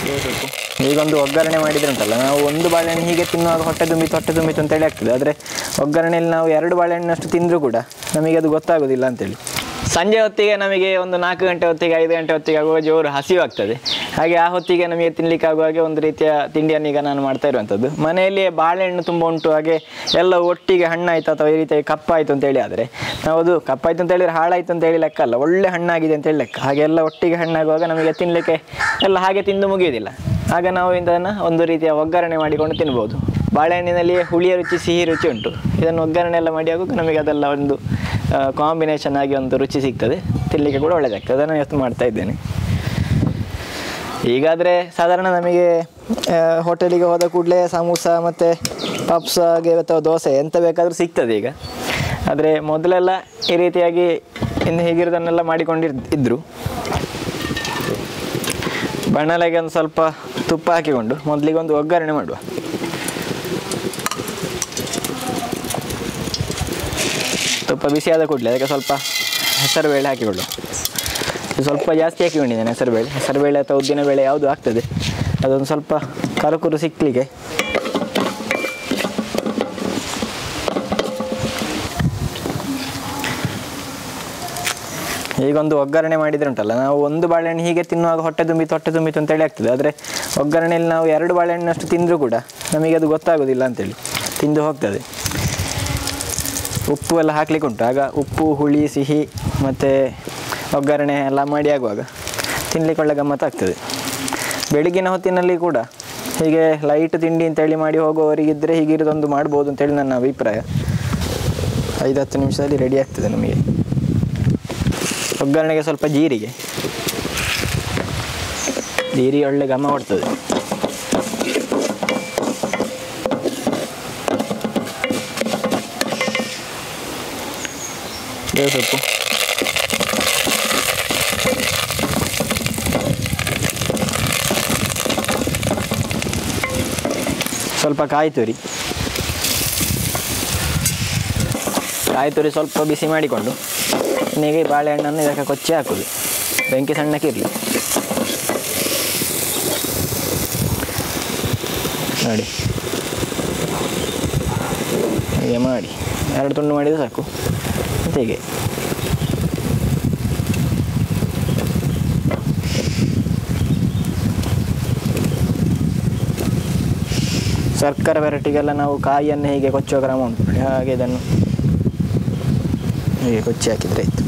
ಈಗೊಂದು ಒಗ್ಗರಣೆ ಮಾಡಿದ್ರೆ ಉಂಟಲ್ಲ ನಾವು ಒಂದು ಬಾಳೆಹಣ್ಣು ಹೀಗೆ ತಿನ್ನುವಾಗ ಹೊಟ್ಟೆ ತುಂಬಿತು ಹೊಟ್ಟೆ ತುಂಬಿತು ಅಂತೇಳಿ ಆಗ್ತದೆ ಆದರೆ ಒಗ್ಗರಣೆಯಲ್ಲಿ ನಾವು ಎರಡು ಬಾಳೆಹಣ್ಣಷ್ಟು ತಿಂದರೂ ಕೂಡ ನಮಗೆ ಅದು ಗೊತ್ತಾಗೋದಿಲ್ಲ ಅಂತೇಳಿ ಸಂಜೆ ಹೊತ್ತಿಗೆ ನಮಗೆ ಒಂದು ನಾಲ್ಕು ಗಂಟೆ ಹೊತ್ತಿಗೆ ಐದು ಗಂಟೆ ಹೊತ್ತಿಗೆ ಆಗುವಾಗ ಜೋರು ಹಸಿವಾಗ್ತದೆ ಹಾಗೆ ಆ ಹೊತ್ತಿಗೆ ನಮಗೆ ತಿನ್ಲಿಕ್ಕೆ ಆಗುವಾಗ ಒಂದು ರೀತಿಯ ತಿಂಡಿಯನ್ನು ಈಗ ನಾನು ಮಾಡ್ತಾ ಇರುವಂಥದ್ದು ಮನೆಯಲ್ಲಿಯೇ ಬಾಳೆಹಣ್ಣು ತುಂಬ ಉಂಟು ಹಾಗೆ ಎಲ್ಲ ಒಟ್ಟಿಗೆ ಹಣ್ಣಾಯ್ತು ಅಥವಾ ಈ ರೀತಿಯಾಗಿ ಕಪ್ಪಾಯಿತು ಅಂತೇಳಿ ಆದರೆ ನಾವು ಅದು ಕಪ್ಪಾಯ್ತು ಅಂತ ಹೇಳಿದ್ರೆ ಹಾಳಾಯ್ತು ಅಂತ ಹೇಳಿ ಲೆಕ್ಕ ಅಲ್ಲ ಒಳ್ಳೆ ಹಣ್ಣಾಗಿದೆ ಅಂತೇಳಿ ಲೆಕ್ಕ ಹಾಗೆ ಎಲ್ಲ ಒಟ್ಟಿಗೆ ಹಣ್ಣಾಗುವಾಗ ನಮಗೆ ತಿನ್ನಲಿಕ್ಕೆ ಎಲ್ಲ ಹಾಗೆ ತಿಂದು ಮುಗಿಯೋದಿಲ್ಲ ಆಗ ನಾವು ಇದನ್ನು ಒಂದು ರೀತಿಯ ಒಗ್ಗರಣೆ ಮಾಡಿಕೊಂಡು ತಿನ್ಬೋದು ಬಾಳೆಹಣ್ಣಿನಲ್ಲಿ ಹುಳಿಯ ರುಚಿ ಸಿಹಿ ರುಚಿ ಉಂಟು ಇದನ್ನು ಒಗ್ಗರಣೆ ಎಲ್ಲ ಮಾಡಿ ಆಗುವಾಗ ನಮಗೆ ಅದೆಲ್ಲ ಒಂದು ಕಾಂಬಿನೇಷನ್ ಆಗಿ ಒಂದು ರುಚಿ ಸಿಗ್ತದೆ ತಿನ್ನಲಿಕ್ಕೆ ಕೂಡ ಒಳ್ಳೆಯದಾಗ್ತದೆ ಅದನ್ನು ಇವತ್ತು ಮಾಡ್ತಾ ಇದ್ದೇನೆ ಈಗಾದರೆ ಸಾಧಾರಣ ನಮಗೆ ಹೋಟೆಲಿಗೆ ಹೋದ ಕೂಡಲೇ ಸಮೂಸ ಮತ್ತು ಪಪ್ಸ್ ಹಾಗೆ ಅಥವಾ ದೋಸೆ ಎಂತ ಬೇಕಾದರೂ ಸಿಗ್ತದೆ ಈಗ ಆದರೆ ಮೊದಲೆಲ್ಲ ಈ ರೀತಿಯಾಗಿ ಇನ್ನು ಹೀಗಿರೋದನ್ನೆಲ್ಲ ಮಾಡಿಕೊಂಡಿರ್ ಇದ್ದರು ಬಣ್ಣಲೆಗೆ ಒಂದು ಸ್ವಲ್ಪ ತುಪ್ಪ ಹಾಕಿಕೊಂಡು ಮೊದಲಿಗೆ ಒಂದು ಒಗ್ಗರಣೆ ಮಾಡುವ ತುಪ್ಪ ಬಿಸಿಯಾದ ಕೂಡಲೇ ಅದಕ್ಕೆ ಸ್ವಲ್ಪ ಹೆಸರುಬೇಳೆ ಹಾಕಿಕೊಳ್ಳುವ ಇದು ಸ್ವಲ್ಪ ಜಾಸ್ತಿ ಹಾಕಿಕೊಂಡಿದ್ದೇನೆ ಹೆಸರುಬೇಳೆ ಹೆಸರುಬೇಳೆ ಅಥವಾ ಉದ್ದಿನಬೇಳೆ ಯಾವುದು ಆಗ್ತದೆ ಅದೊಂದು ಸ್ವಲ್ಪ ಕರುಕುರು ಸಿಕ್ಕಲಿಕ್ಕೆ ಈಗೊಂದು ಒಗ್ಗರಣೆ ಮಾಡಿದ್ರೆ ಉಂಟಲ್ಲ ನಾವು ಒಂದು ಬಾಳೆಹಣ್ಣು ಹೀಗೆ ತಿನ್ನುವಾಗ ಹೊಟ್ಟೆ ತುಂಬಿತು ಹೊಟ್ಟೆ ತುಂಬಿತು ಅಂತೇಳಿ ಆಗ್ತದೆ ಆದರೆ ಒಗ್ಗರಣೆಯಲ್ಲಿ ನಾವು ಎರಡು ಬಾಳೆಹಣ್ಣಷ್ಟು ತಿಂದರೂ ಕೂಡ ನಮಗೆ ಅದು ಗೊತ್ತಾಗೋದಿಲ್ಲ ಅಂತೇಳಿ ತಿಂದು ಹೋಗ್ತದೆ ಉಪ್ಪು ಎಲ್ಲ ಹಾಕ್ಲಿಕ್ಕೆ ಉಂಟು ಆಗ ಉಪ್ಪು ಹುಳಿ ಸಿಹಿ ಮತ್ತು ಒಗ್ಗರಣೆ ಎಲ್ಲ ಮಾಡಿ ಆಗುವಾಗ ತಿನ್ಲಿಕ್ಕೆ ಒಳ್ಳೆ ಗಮ್ಮತ್ತಾಗ್ತದೆ ಬೆಳಗಿನ ಹೊತ್ತಿನಲ್ಲಿ ಕೂಡ ಹೀಗೆ ಲೈಟ್ ತಿಂಡಿ ಅಂತೇಳಿ ಮಾಡಿ ಹೋಗುವವರಿಗಿದ್ದರೆ ಹೀಗಿರೋದೊಂದು ಮಾಡ್ಬೋದು ಅಂತೇಳಿ ನನ್ನ ಅಭಿಪ್ರಾಯ ಐದು ಹತ್ತು ನಿಮಿಷದಲ್ಲಿ ರೆಡಿ ಆಗ್ತದೆ ನಮಗೆ ಒಗ್ಗರಣೆಗೆ ಸ್ವಲ್ಪ ಜೀರಿಗೆ ಜೀರಿಗೆ ಒಳ್ಳೆ ಘಮ ಕೊಡ್ತದೆ ಬೇವು ಸೊಪ್ಪು ಸ್ವಲ್ಪ ಕಾಯಿ ತುರಿ ಕಾಯಿ ತುರಿ ಸ್ವಲ್ಪ ಬಿಸಿ ಮಾಡಿಕೊಂಡು ಇನ್ನೀಗ ಬಾಳೆಹಣ್ಣನ್ನು ಇದಕ್ಕೆ ಕೊಚ್ಚಿ ಹಾಕೋದು ಬೆಂಕಿ ಸಣ್ಣಕ್ಕಿರಲಿ ನೋಡಿ ಹೀಗೆ ಮಾಡಿ ಎರಡು ತುಂಡು ಮಾಡಿದರೆ ಸಾಕು ಮತ್ತೆ ಹೀಗೆ ಸರ್ಕಾರ ವೆರೈಟಿಗೆಲ್ಲ ನಾವು ಕಾಯಿಯನ್ನು ಹೀಗೆ ಕೊಚ್ಚುವ ಕ್ರಮ ಉಂಟು ನೋಡಿ ಹಾಗೆ ಇದನ್ನು ಹೀಗೆ ಕೊಚ್ಚಿ ಹಾಕಿದರೆ ಆಯಿತು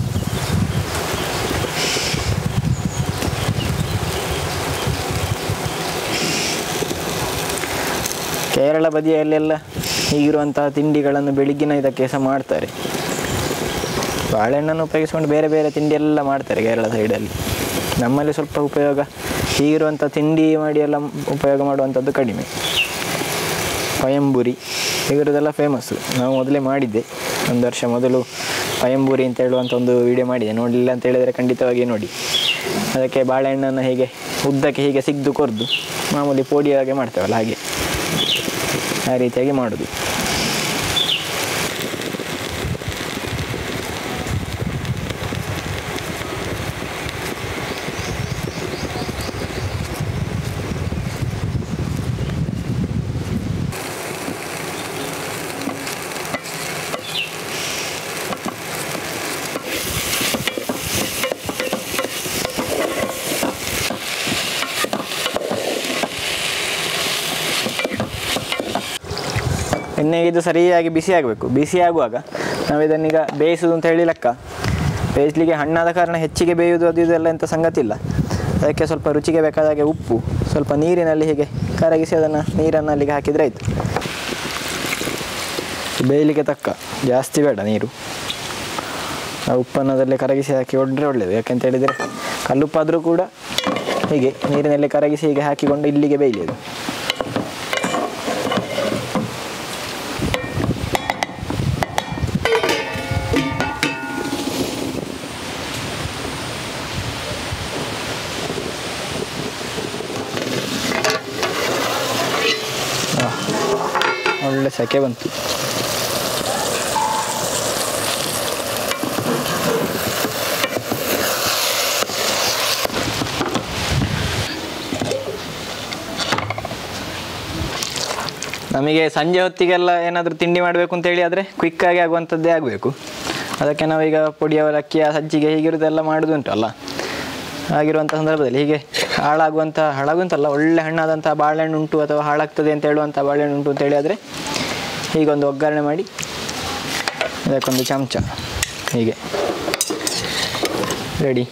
ಕೇರಳ ಬದಿಯಲ್ಲೆಲ್ಲ ಹೀಗಿರುವಂತಹ ತಿಂಡಿಗಳನ್ನು ಬೆಳಿಗ್ಗಿನ ಇದಕ್ಕೆ ಸಹ ಮಾಡ್ತಾರೆ ಬಾಳೆಹಣ್ಣನ್ನು ಉಪಯೋಗಿಸ್ಕೊಂಡು ಬೇರೆ ಬೇರೆ ತಿಂಡಿ ಎಲ್ಲ ಮಾಡ್ತಾರೆ ಕೇರಳ ಸೈಡಲ್ಲಿ ನಮ್ಮಲ್ಲಿ ಸ್ವಲ್ಪ ಉಪಯೋಗ ಹೀಗಿರುವಂಥ ತಿಂಡಿ ಮಾಡಿ ಎಲ್ಲ ಉಪಯೋಗ ಮಾಡುವಂಥದ್ದು ಕಡಿಮೆ ಪಯಂಬುರಿ ಹೀಗಿರೋದೆಲ್ಲ ಫೇಮಸ್ಸು ನಾವು ಮೊದಲೇ ಮಾಡಿದ್ದೆ ಒಂದು ವರ್ಷ ಮೊದಲು ಪಯಂಬುರಿ ಅಂತ ಹೇಳುವಂಥ ಒಂದು ವಿಡಿಯೋ ಮಾಡಿದೆ ನೋಡಲಿಲ್ಲ ಅಂತ ಹೇಳಿದರೆ ಖಂಡಿತವಾಗಿ ನೋಡಿ ಅದಕ್ಕೆ ಬಾಳೆಹಣ್ಣನ್ನು ಹೀಗೆ ಉದ್ದಕ್ಕೆ ಹೀಗೆ ಸಿಗ್ದು ಕೊರ್ದು ಮಾಮೂಲಿ ಪೋಡಿ ಹಾಗೆ ಮಾಡ್ತೇವಲ್ಲ ಹಾಗೆ ಆ ರೀತಿಯಾಗಿ ಮಾಡೋದು ಎಣ್ಣೆಗೆ ಇದು ಸರಿಯಾಗಿ ಬಿಸಿ ಆಗಬೇಕು ಬಿಸಿ ಆಗುವಾಗ ನಾವು ಇದನ್ನೀಗ ಬೇಯಿಸೋದು ಅಂತ ಹೇಳಿ ಲೆಕ್ಕ ಬೇಯಿಸಲಿಕ್ಕೆ ಹಣ್ಣಾದ ಕಾರಣ ಹೆಚ್ಚಿಗೆ ಬೇಯುವುದು ಅದು ಇದೆಲ್ಲ ಎಂಥ ಸಂಗತಿ ಇಲ್ಲ ಅದಕ್ಕೆ ಸ್ವಲ್ಪ ರುಚಿಗೆ ಬೇಕಾದ ಹಾಗೆ ಉಪ್ಪು ಸ್ವಲ್ಪ ನೀರಿನಲ್ಲಿ ಹೀಗೆ ಕರಗಿಸಿ ಅದನ್ನು ನೀರನ್ನು ಅಲ್ಲಿಗೆ ಹಾಕಿದರೆ ಆಯಿತು ಬೇಯಲಿಕ್ಕೆ ತಕ್ಕ ಜಾಸ್ತಿ ಬೇಡ ನೀರು ಆ ಉಪ್ಪನ್ನು ಅದರಲ್ಲಿ ಕರಗಿಸಿ ಹಾಕಿ ಒಡ್ರೆ ಒಳ್ಳೆಯದು ಯಾಕೆಂತ ಹೇಳಿದರೆ ಕಲ್ಲುಪ್ಪಾದರೂ ಕೂಡ ಹೀಗೆ ನೀರಿನಲ್ಲಿ ಕರಗಿಸಿ ಹೀಗೆ ಹಾಕಿಕೊಂಡು ಇಲ್ಲಿಗೆ ಬೇಯಲಿದು ಒಳ್ಳೆ ಸೆಕೆ ಬಂತು ನಮಗೆ ಸಂಜೆ ಹೊತ್ತಿಗೆಲ್ಲ ಏನಾದರೂ ತಿಂಡಿ ಮಾಡಬೇಕು ಅಂತೇಳಿ ಆದರೆ ಕ್ವಿಕ್ಕಾಗಿ ಆಗುವಂಥದ್ದೇ ಆಗಬೇಕು ಅದಕ್ಕೆ ನಾವೀಗ ಪುಡಿ ಅವಲಕ್ಕಿ ಆ ಸಜ್ಜಿಗೆ ಹೀಗಿರೋದೆಲ್ಲ ಮಾಡೋದುಂಟಲ್ಲ ಆಗಿರುವಂಥ ಸಂದರ್ಭದಲ್ಲಿ ಹೀಗೆ ಹಾಳಾಗುವಂಥ ಹಾಳಾಗುವಂತಲ್ಲ ಒಳ್ಳೆ ಹಣ್ಣಾದಂಥ ಬಾಳೆಹಣ್ಣು ಉಂಟು ಅಥವಾ ಹಾಳಾಗ್ತದೆ ಅಂತ ಹೇಳುವಂಥ ಬಾಳೆಹಣ್ಣು ಉಂಟು ಅಂತೇಳಿ ಆದರೆ ಹೀಗೊಂದು ಒಗ್ಗರಣೆ ಮಾಡಿ ಅದಕ್ಕೊಂದು ಚಮಚ ಹೀಗೆ ರೆಡಿ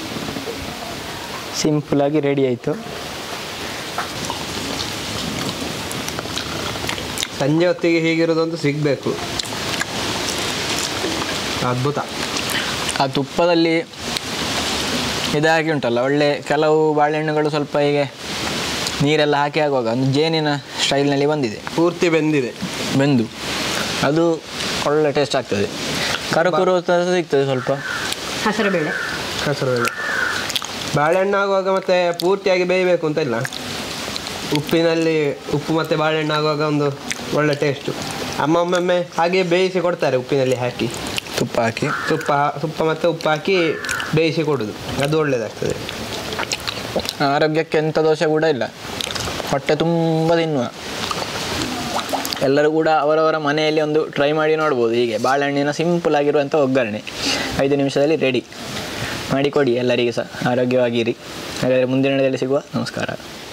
ಸಿಂಪಲಾಗಿ ರೆಡಿ ಆಯಿತು ಸಂಜೆ ಹೊತ್ತಿಗೆ ಹೀಗಿರೋದಂತೂ ಸಿಗಬೇಕು ಅದ್ಭುತ ಆ ತುಪ್ಪದಲ್ಲಿ ಇದಾಗಿ ಉಂಟಲ್ಲ ಒಳ್ಳೆ ಕೆಲವು ಬಾಳೆಹಣ್ಣುಗಳು ಸ್ವಲ್ಪ ಹೀಗೆ ನೀರೆಲ್ಲ ಹಾಕಿ ಆಗುವಾಗ ಒಂದು ಜೇನಿನ ಸ್ಟೈಲ್ನಲ್ಲಿ ಬಂದಿದೆ ಪೂರ್ತಿ ಬೆಂದಿದೆ ಬೆಂದು ಅದು ಒಳ್ಳೆ ಟೇಸ್ಟ್ ಆಗ್ತದೆ ಕರುಕುರು ತ- ಸಿಗ್ತದೆ ಸ್ವಲ್ಪ ಹಸಿರು ಬೇಳೆ ಹೆಸರುಬೇಳೆ ಬಾಳೆಹಣ್ಣು ಆಗುವಾಗ ಮತ್ತೆ ಪೂರ್ತಿಯಾಗಿ ಬೇಯಬೇಕು ಅಂತ ಇಲ್ಲ ಉಪ್ಪಿನಲ್ಲಿ ಉಪ್ಪು ಮತ್ತು ಬಾಳೆಹಣ್ಣು ಆಗುವಾಗ ಒಂದು ಒಳ್ಳೆ ಟೇಸ್ಟು ಅಮ್ಮ ಒಮ್ಮೊಮ್ಮೆ ಹಾಗೆ ಬೇಯಿಸಿ ಕೊಡ್ತಾರೆ ಉಪ್ಪಿನಲ್ಲಿ ಹಾಕಿ ತುಪ್ಪ ಹಾಕಿ ತುಪ್ಪ ತುಪ್ಪ ಮತ್ತು ಉಪ್ಪು ಹಾಕಿ ಬೇಯಿಸಿ ಕೊಡೋದು ಅದು ಒಳ್ಳೆಯದಾಗ್ತದೆ ಆರೋಗ್ಯಕ್ಕೆ ಎಂಥ ದೋಷ ಕೂಡ ಇಲ್ಲ ಹೊಟ್ಟೆ ತುಂಬ ತಿನ್ನುವ ಎಲ್ಲರೂ ಕೂಡ ಅವರವರ ಮನೆಯಲ್ಲಿ ಒಂದು ಟ್ರೈ ಮಾಡಿ ನೋಡ್ಬೋದು ಹೀಗೆ ಬಾಳೆಹಣ್ಣಿನ ಸಿಂಪಲ್ ಆಗಿರುವಂಥ ಒಗ್ಗರಣೆ ಐದು ನಿಮಿಷದಲ್ಲಿ ರೆಡಿ ಮಾಡಿಕೊಡಿ ಎಲ್ಲರಿಗೆ ಸಹ ಆರೋಗ್ಯವಾಗಿರಿ ಹಾಗಾದರೆ ಮುಂದಿನ ದಿನದಲ್ಲಿ ಸಿಗುವ ನಮಸ್ಕಾರ